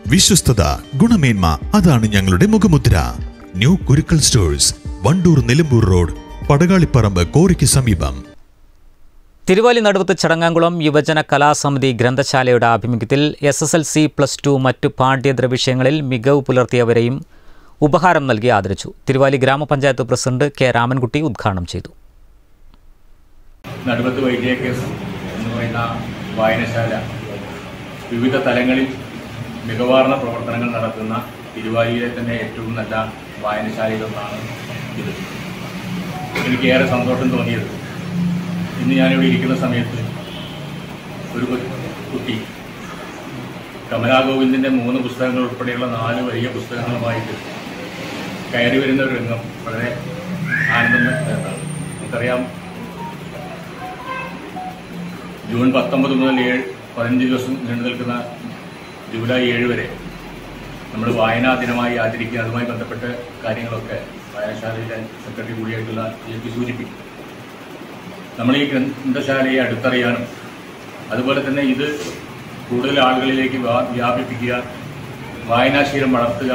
വിശ്വസ്തത ഗുണമേന്മ അതാണ് ഞങ്ങളുടെ മുഖമുദ്ര ന്യൂ കുരുക്കൾ സ്റ്റോഴ്സ് വണ്ടൂർ നിലമ്പൂർ റോഡ് പടകാളിപ്പറമ്പ് കോറിക്ക് സമീപം തിരുവാലി നടുവത്ത് ചടങ്ങാംകുളം യുവജന കലാസമിതി ഗ്രന്ഥശാലയുടെ ആഭിമുഖ്യത്തിൽ S S L C plus two മറ്റു പാഠ്യേതര വിഷയങ്ങളിൽ മികവ് പുലർത്തിയവരെയും ഉപഹാരം നൽകി ആദരിച്ചു തിരുവാലി ഗ്രാമപഞ്ചായത്ത് പ്രസിഡന്റ് കെ രാമൻകുട്ടി ഉദ്ഘാടനം ചെയ്തു നടുവത്ത് വൈദ്യകേസ് എന്ന് പറയുന്ന വായനശാല വിവിധ തലങ്ങളിൽ മികവാർന്ന പ്രവർത്തനങ്ങൾ നടത്തുന്ന തിരുവാലിയിലെ തന്നെ ഏറ്റവും നല്ല വായനശാലയിലൊന്നാണ് ഇത് എനിക്ക് ഏറെ സന്തോഷം തോന്നിയത് ഇന്ന് ഞാനിവിടെ ഇരിക്കുന്ന സമയത്ത് ഒരു കു- കുട്ടി കമലാ ഗോവിന്ദിൻ്റെ മൂന്ന് പുസ്തകങ്ങൾ ഉൾപ്പെടെയുള്ള നാല് വലിയ പുസ്തകങ്ങളുമായിട്ട് കയറി വരുന്ന ഒരു രംഗം വളരെ ആനന്ദം തരുന്നതാണ് നമുക്കറിയാം ജൂൺ പത്തൊമ്പത് മുതൽ ഏഴ് പതിനഞ്ച് ദിവസം നീണ്ടു നിൽക്കുന്ന ജൂലൈ ഏഴ് വരെ നമ്മൾ വായനാ ദിനമായി ആചരിക്കുക അതുമായി ബന്ധപ്പെട്ട കാര്യങ്ങളൊക്കെ വായനശാലയിലെ സെക്രട്ടറി കൂടിയായിട്ടുള്ള എ പി സൂചിപ്പിക്കും നമ്മൾ ഈ ഗ്രന്ഥശാലയെ അടുത്തറിയാനും അതുപോലെ തന്നെ ഇത് കൂടുതൽ ആളുകളിലേക്ക് വ്യാ- വ്യാപിപ്പിക്കുക വായനാശീലം വളർത്തുക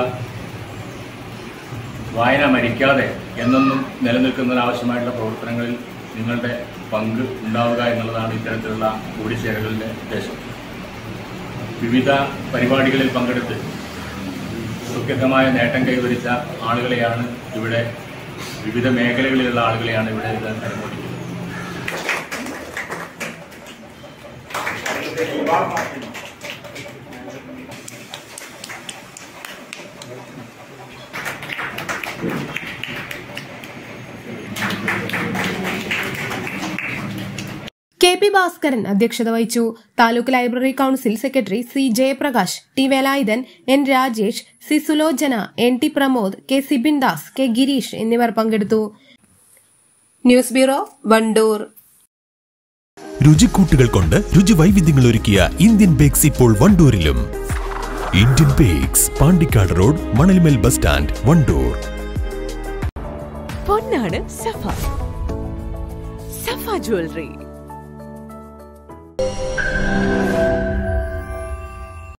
വായന മരിക്കാതെ എന്നെന്നും നിലനിൽക്കുന്നതിനാവശ്യമായിട്ടുള്ള പ്രവർത്തനങ്ങളിൽ നിങ്ങളുടെ പങ്ക് ഉണ്ടാവുക എന്നുള്ളതാണ് ഇത്തരത്തിലുള്ള കൂടിച്ചേരലുകളുടെ ഉദ്ദേശം വിവിധ പരിപാടികളിൽ പങ്കെടുത്ത് സുഖകരമായ നേട്ടം കൈവരിച്ച ആളുകളെയാണ് ഇവിടെ വിവിധ മേഖലകളിലുള്ള ആളുകളെയാണ് ഇവിടെ ഇത് അനുമോദിക്കുന്നത് കെ പി ഭാസ്കരൻ അധ്യക്ഷത വഹിച്ചു taluk library council secretary C Jayaprakash T Velayudhan N Rajesh C Sulochana N T Pramod K Sibin Das K Gireesh എന്നിവർ പങ്കെടുത്തു ന്യൂസ് ബ്യൂറോ വണ്ടൂർ രുചിക്കൂട്ടുകൾ കൊണ്ട് രുചി വൈവിധ്യങ്ങൾ ഒരുക്കിയ ഇന്ത്യൻ ബേക്സ് ഇപ്പോൾ വണ്ടൂരിലും Indian bakes Pandikkad road Manalmel bus stand Wandoor പൊന്നാണ് സഫ സഫ ജ്വല്ലറി